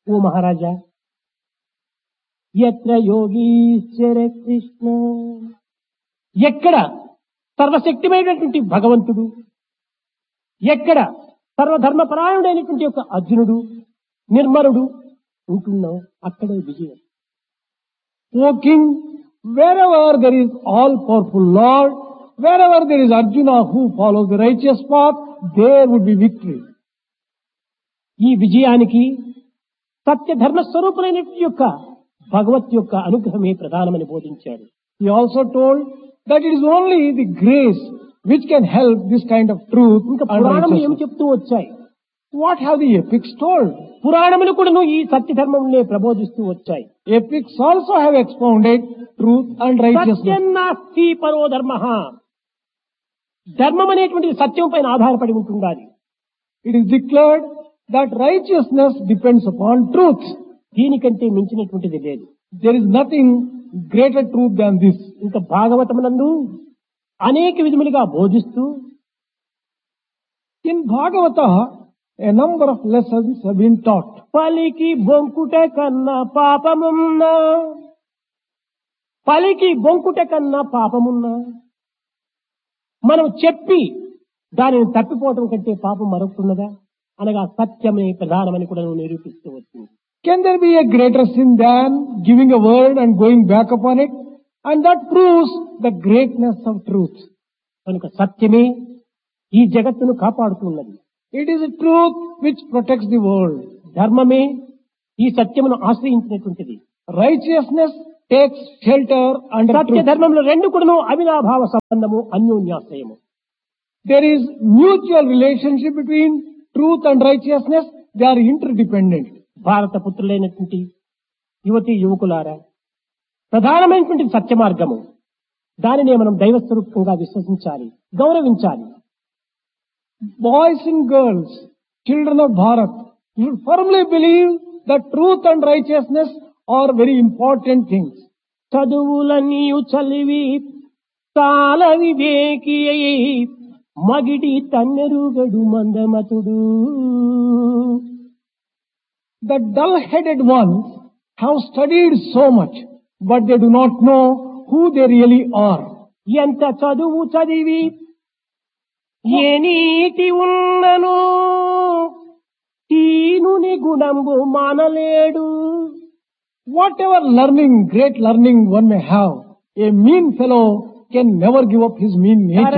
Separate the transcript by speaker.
Speaker 1: ఓ మహారాజా ఎత్ర యోగీశ్వర కృష్ణ ఎక్కడ సర్వశక్తిమైనటువంటి భగవంతుడు ఎక్కడ సర్వధర్మపరాయణుడైనటువంటి యొక్క అర్జునుడు నిర్మలుడు ఉంటున్నావు అక్కడే విజయం
Speaker 2: O king, wherever there is all powerful Lord, wherever there is Arjuna who follows the righteous path, there would be victory.
Speaker 1: ఈ విజయానికి సత్య ధర్మ స్వరూపులైనటువంటి యొక్క భగవత్ యొక్క అనుగ్రహమే ప్రధానమని బోధించాడు
Speaker 2: He also told that it is only the grace which can help this kind of truth
Speaker 1: ఇంకా
Speaker 2: and
Speaker 1: పురాణములు ఏమి
Speaker 2: righteousness.
Speaker 1: చెప్తూ వచ్చాయి
Speaker 2: What have the epics told?
Speaker 1: పురాణములు కూడాను ఈ సత్య ధర్మమునే ప్రబోధిస్తూ వచ్చాయి
Speaker 2: Epics also have expounded truth and righteousness.
Speaker 1: సత్యన్నాస్తి పరో ధర్మ ధర్మం అనేటువంటి సత్యం పైన ఆధారపడి ఉంటుండాలి
Speaker 2: It is declared that righteousness depends upon truth.
Speaker 1: దీనికంటే మించినటువంటిది లేదు
Speaker 2: There is nothing greater truth than this.
Speaker 1: ఇంకా భాగవతమునందు అనేక విధములుగా బోధిస్తూ
Speaker 2: In Bhagavata, a number of lessons have been taught.
Speaker 1: పలికి బొంకుట కన్నా పాపమున్నా పలికి బొంకుట కన్నా పాపమున్నా మనం చెప్పి దానిని తప్పిపోవటం కంటే పాపం మరొకటున్నదా అనగా సత్యమే ప్రధానమని కూడా నువ్వు నిరూపిస్తూ వచ్చింది
Speaker 2: Can there be a greater sin than giving a word and going back upon it? And that proves the greatness of truth.
Speaker 1: కనుక సత్యమే ఈ జగత్తును కాపాడుతున్నది
Speaker 2: It is a truth which protects the world.
Speaker 1: ధర్మమే ఈ సత్యమును ఆశ్రయించినటువంటిది
Speaker 2: Righteousness takes shelter under
Speaker 1: సత్య
Speaker 2: truth.
Speaker 1: ధర్మంలో రెండు కూడాను అవినాభావ సంబంధము అన్యోన్యాశ్రయము
Speaker 2: There is mutual relationship between truth and righteousness. They are interdependent.
Speaker 1: భారత పుత్రులైనటువంటి యువతి యువకులారా ప్రధానమైనటువంటి సత్య మార్గము దానినే మనం దైవస్వరూపంగా విశ్వసించాలి గౌరవించాలి
Speaker 2: Boys and girls, children of Bharat, you should firmly believe that truth and righteousness are very important things.
Speaker 1: చదువులన్నీయు చలివి తాళ వివేకి అయి మగిడి తన్నెరుగడు మందమతుడు
Speaker 2: The dull-headed ones have studied so much, but they do not know who they really are.
Speaker 1: ఎంత చదువు చదివి ఏ నీతి ఉన్నను తీనుని గుణంబు మానలేడు
Speaker 2: Whatever learning, great learning one may have, a mean fellow can never give up his mean nature.